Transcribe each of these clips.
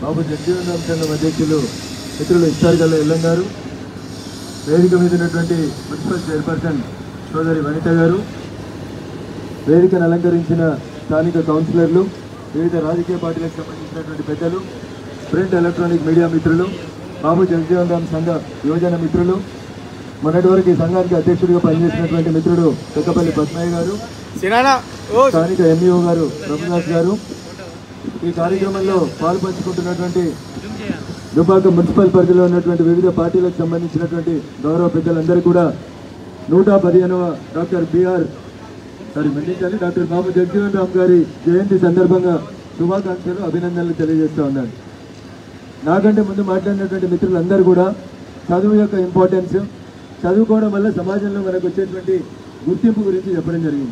బాబు జగజీవన్ రామ్ సంఘం అధ్యక్షులు మిత్రులు ఇస్తారిగల్ల ఎల్లం గారు వేదిక మీద ఉన్నటువంటి మున్సిపల్ చైర్పర్సన్ సోదరి వనిత గారు వేదికను అలంకరించిన స్థానిక కౌన్సిలర్లు వివిధ రాజకీయ పార్టీలకు సంబంధించినటువంటి పెద్దలు ప్రింట్ ఎలక్ట్రానిక్ మీడియా మిత్రులు బాబు జగజీవన్ రామ్ సంఘ యువజన మిత్రులు మొన్నటి వరకు ఈ సంఘానికి అధ్యక్షుడిగా పనిచేసినటువంటి మిత్రుడు పెక్కపల్లి పద్మయ్య గారు స్థానిక ఎంఈఓ గారు ప్రభుదాస్ గారు ఈ కార్యక్రమంలో పాలు పంచుకుంటున్నటువంటి దుబ్బాక మున్సిపల్ పరిధిలో ఉన్నటువంటి వివిధ పార్టీలకు సంబంధించినటువంటి గౌరవ పెద్దలందరూ కూడా నూట పదిహేనవ doctor B R sorry doctor Babu Jagjivan Ram గారి జయంతి సందర్భంగా శుభాకాంక్షలు అభినందనలు తెలియజేస్తూ ఉన్నాను నాకంటే ముందు మాట్లాడినటువంటి మిత్రులందరూ కూడా చదువు యొక్క ఇంపార్టెన్స్ చదువుకోవడం వల్ల సమాజంలో మనకు వచ్చేటువంటి గుర్తింపు గురించి చెప్పడం జరిగింది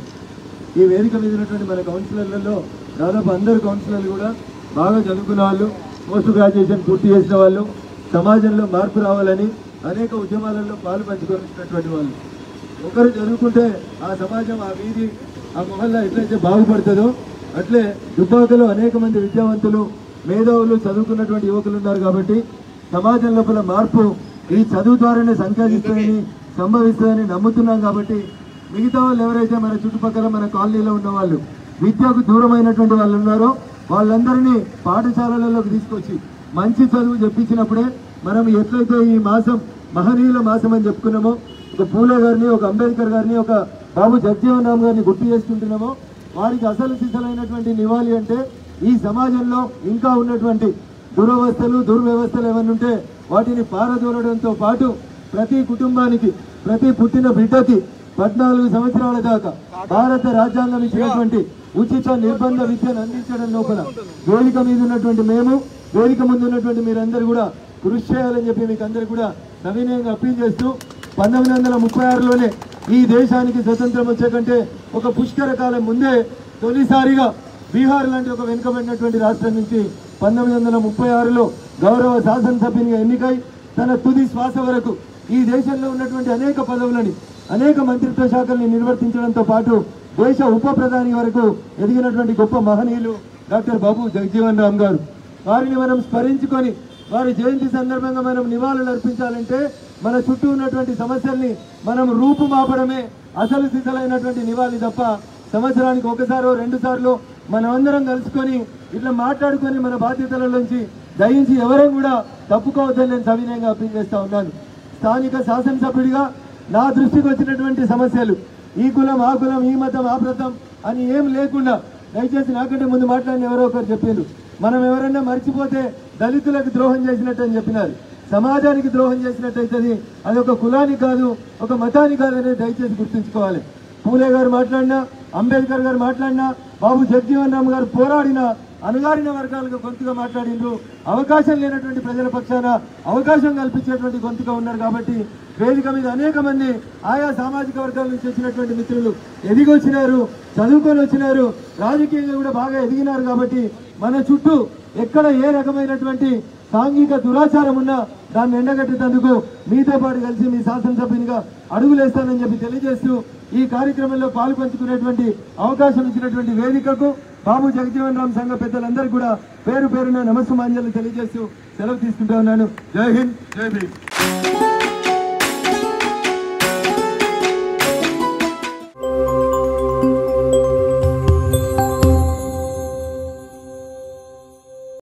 ఈ వేదిక మీద ఉన్నటువంటి మన కౌన్సిలర్లలో దాదాపు అందరు కౌన్సిలర్లు కూడా బాగా చదువుకున్న వాళ్ళు పోస్ట్ గ్రాడ్యుయేషన్ పూర్తి చేసిన వాళ్ళు సమాజంలో మార్పు రావాలని అనేక ఉద్యమాలలో పాలు పంచుకొనిచ్చినటువంటి వాళ్ళు ఒకరు చదువుకుంటే ఆ సమాజం ఆ వీధి ఆ మొహల్లా ఎట్లయితే బాగుపడుతుందో అట్లే దుబ్బాకలో అనేక మంది విద్యావంతులు మేధావులు చదువుకున్నటువంటి యువకులు ఉన్నారు కాబట్టి సమాజం లోపల మార్పు ఈ చదువు ద్వారానే సంపాదిస్తుందని సంభవిస్తుందని నమ్ముతున్నాం కాబట్టి మిగతా వాళ్ళు ఎవరైతే మన చుట్టుపక్కల మన కాలనీలో ఉన్న వాళ్ళు విద్యకు దూరమైనటువంటి వాళ్ళు ఉన్నారో వాళ్ళందరినీ పాఠశాలలలోకి తీసుకొచ్చి మంచి చదువు చెప్పించినప్పుడే మనం ఎట్లయితే ఈ మాసం మహనీయుల మాసం అని చెప్పుకున్నామో ఒక పూలే గారిని ఒక అంబేద్కర్ గారిని ఒక బాబు జగజీవన్ రామ్ గారిని గుర్తు చేసుకుంటున్నామో వారికి అసలు సిసలైనటువంటి నివాళి అంటే ఈ సమాజంలో ఇంకా ఉన్నటువంటి దురవస్థలు దుర్వ్యవస్థలు ఏమన్నా ఉంటే వాటిని పారదోలడంతో పాటు ప్రతి కుటుంబానికి ప్రతి పుట్టిన బిడ్డకి పద్నాలుగు సంవత్సరాల దాకా భారత రాజ్యాంగం ఇచ్చినటువంటి ఉచిత నిర్బంధ విద్యను అందించడం లోపల వేదిక మీద ఉన్నటువంటి మేము వేదిక ముందు ఉన్నటువంటి మీరందరూ కూడా కృషి చేయాలని చెప్పి మీకు అందరు కూడా సవినయంగా అప్పీల్ చేస్తూ పంతొమ్మిది వందల ముప్పై ఆరులోనే ఈ దేశానికి స్వతంత్రం వచ్చే కంటే ఒక పుష్కర కాలం ముందే తొలిసారిగా బీహార్ లాంటి ఒక వెనుకబడినటువంటి రాష్ట్రం నుంచి పంతొమ్మిది వందల ముప్పై ఆరులో గౌరవ శాసనసభ్యునిగా ఎన్నికై తన తుది శ్వాస వరకు ఈ దేశంలో ఉన్నటువంటి అనేక పదవులని అనేక మంత్రిత్వ శాఖల్ని నిర్వర్తించడంతో పాటు దేశ ఉప ప్రధాని వరకు ఎదిగినటువంటి గొప్ప మహనీయులు డాక్టర్ బాబు జగజీవన్ రామ్ గారు వారిని మనం స్మరించుకొని వారి జయంతి సందర్భంగా మనం నివాళులు అర్పించాలంటే మన చుట్టూ ఉన్నటువంటి సమస్యల్ని మనం రూపుమాపడమే అసలు సిసలైనటువంటి నివాళి తప్ప సంవత్సరానికి ఒకసారో రెండు సార్లు మనమందరం కలుసుకొని ఇట్లా మాట్లాడుకొని మన బాధ్యతలలోంచి దయించి ఎవరం కూడా తప్పుకోవద్దని నేను సవినయంగా అప్పీల్ చేస్తా ఉన్నాను స్థానిక శాసనసభ్యుడిగా నా దృష్టికి వచ్చినటువంటి సమస్యలు ఈ కులం ఆ కులం ఈ మతం ఆ ప్రతం అని ఏం లేకుండా దయచేసి నాకంటే ముందు మాట్లాడిన ఎవరో ఒకరు చెప్పారు మనం ఎవరైనా మర్చిపోతే దళితులకు ద్రోహం చేసినట్టు అని చెప్పినారు సమాజానికి ద్రోహం చేసినట్టయితది అది ఒక కులానికి కాదు ఒక మతానికి కాదు అనేది దయచేసి గుర్తుంచుకోవాలి పూలే గారు మాట్లాడినా అంబేద్కర్ గారు మాట్లాడినా బాబు జగజీవన్ రామ్ గారు పోరాడినా అణగారిన వర్గాలకు గొంతుగా మాట్లాడిండ్రు అవకాశం లేనటువంటి ప్రజల పక్షాన అవకాశం కల్పించేటువంటి గొంతుగా ఉన్నారు కాబట్టి వేదిక మీద అనేక మంది ఆయా సామాజిక వర్గాల నుంచి వచ్చినటువంటి మిత్రులు ఎదిగి వచ్చినారు చదువుకొని వచ్చినారు రాజకీయంగా కూడా బాగా ఎదిగినారు కాబట్టి మన చుట్టూ ఎక్కడ ఏ రకమైనటువంటి సాంఘిక దురాచారం ఉన్నా దాన్ని ఎండగట్టేందుకు మీతో పాటు కలిసి మీ శాసనసభ్యునిగా అడుగులేస్తానని చెప్పి తెలియజేస్తూ ఈ కార్యక్రమంలో పాలు పంచుకునేటువంటి అవకాశం ఇచ్చినటువంటి వేదికకు బాబు జగజీవన్ రామ్ సంఘ పెద్దలందరికీ కూడా పేరు పేరున నమస్సుమాంజలు తెలియజేస్తూ సెలవు తీసుకుంటా ఉన్నాను జై హింద్ జై భీమ్